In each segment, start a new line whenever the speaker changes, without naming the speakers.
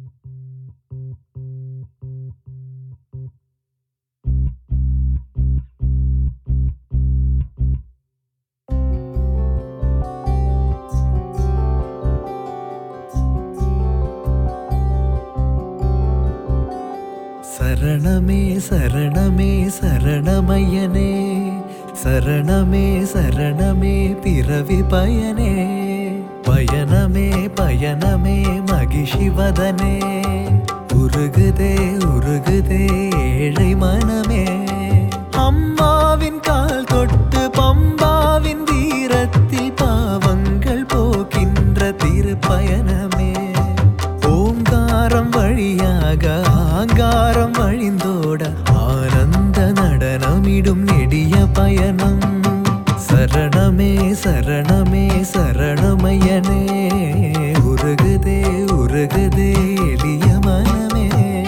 சரணமே சரணமே சரணமையனே சரணமே சரணமே பிறவி பயனே பயணமே பயணமே மகிஷிவதனே உருகுதே உருகுதே ஏழை மனமே அம்மாவின் கால் தொட்டு பம்பாவின் தீரத்தில் பாவங்கள் போக்கின்ற திருப்பயணமே ஓங்காரம் வழியாக ஆங்காரம் வழிந்தோட ஆனந்த நடனமிடும் நெடிய பயணம் சரணமே சரணமே சரணமயனே உருகுதே உருகுதே எளிய மனமே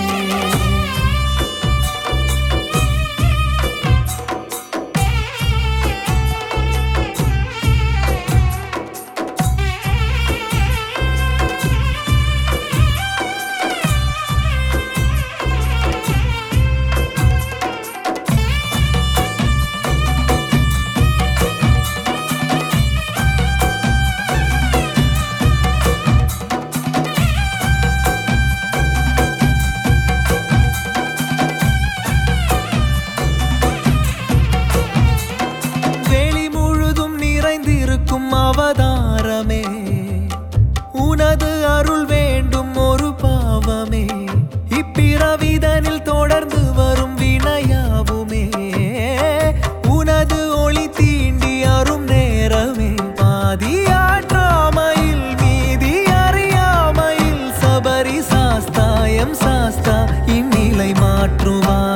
வெளி முழுதும் நிறைந்திருக்கும் அவதாரமே உனது அருள் வேண்டும் ஒரு பாவமே இப்பிறவிதனில் தொடர்ந்து வரும் வினையாவுமே உனது ஒளி தீண்டி அரும் நேரமே பாதியாற்றாமையில் மீதி அறியாமையில் சபரி சாஸ்தாயம் சாஸ்தா இந்நிலை மாற்றுவாய்